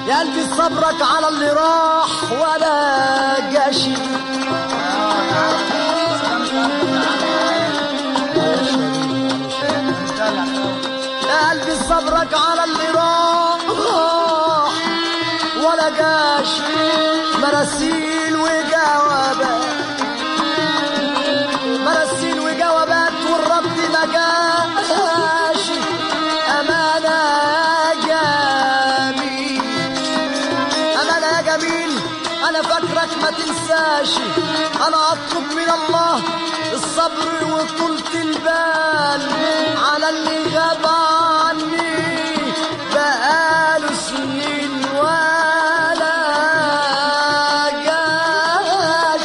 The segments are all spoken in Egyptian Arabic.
يا قلبي صبرك على اللي راح ولا جاشي يا قلبي صبرك على اللي راح ولا جاش مراسيل وجوابات مراسيل وجوابات والرد ما جاش أمانة يا جميل أمانة يا جميل أنا فاكرك ما تنساش أنا أطلب من الله الصبر وطولة البال على اللي غاب عني بقاله سنين ولا جاش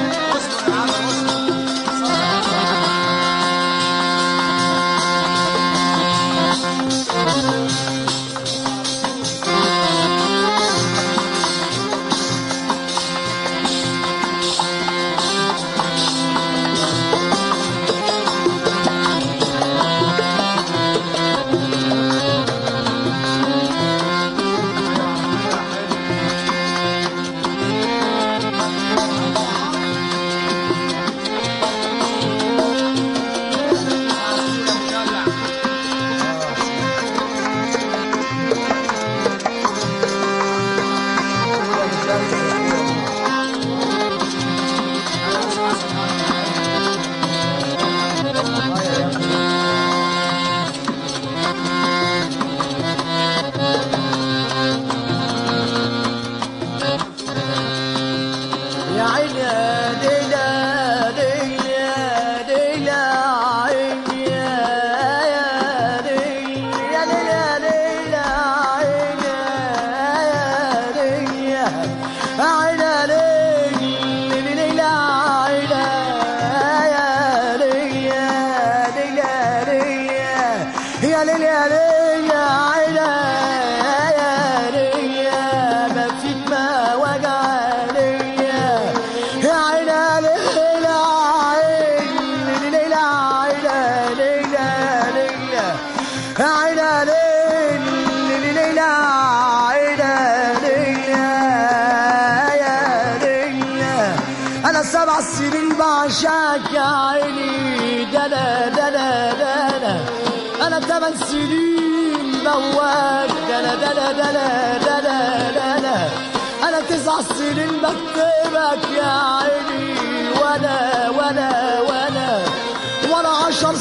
يا عيني يا ليلى ليلى ليلى عيني يا يا ليلى يا ليلى ليلى عيني يا ليلى عيني ليلى عيني يا ليلى ليلى ليلى يا ليلى يا ليلى عيني يا ليلى ما فيك ما وجع ليا يا عيني ليلى عيني ليلى عيني ليلى ليلى يا عيني ليلى ليلى عيني ليلى يا ليلى انا سبع سنين بعشاك يا عيني دنا دنا دنا انا ثمان سنين بواك دنا دنا دنا دنا دنا انا تسع سنين بكتبك يا عيني وانا وانا وانا وانا عشر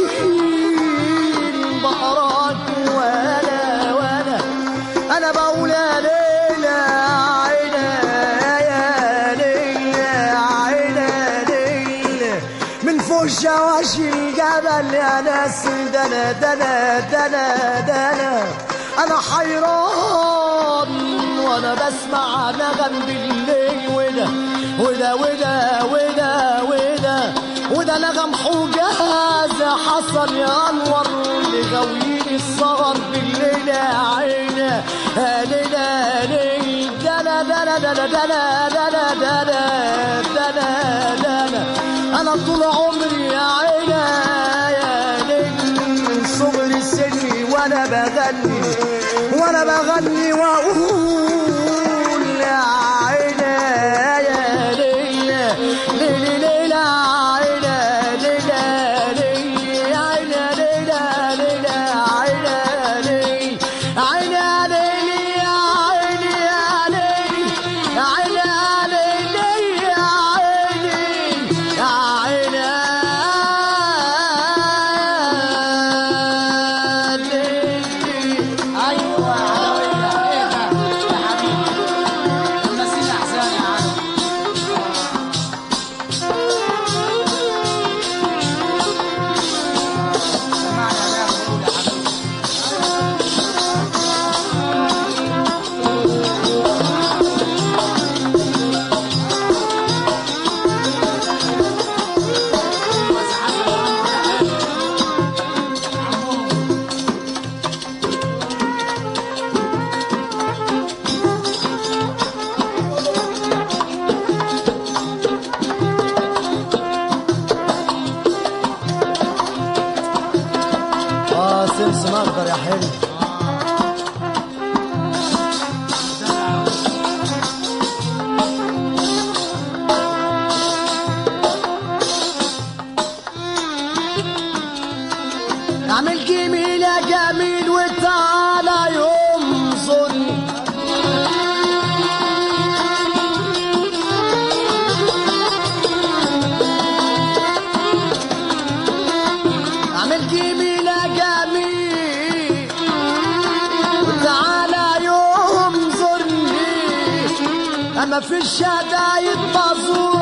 سنين بقراك وانا وانا انا بقول يا ليلى عيني يا ليلى عيني ليلى من فوق شواشي الجبل يا ناس دنا دنا دنا دنا انا حيران وانا بسمع نغم بالليل وده وده وده وده وده وده نغم حجاز حصل يا انور لغويين السهر بالليل يا عيني يا ليلى ليل دنا دنا دنا دنا دنا دنا دنا دنا انا طول عمري يا عيني يا ليل من صغر سني وانا بغني وانا بغني واقول يا عيني يا ليل ليل ليل عيني ليل ليل عيني ليل ليل عيني ليل عيني ليل يا عيني يا ليل يا عيني يا ليل يا عيني يا عيني يا ليل ايوه اما في الشدايد مظلوم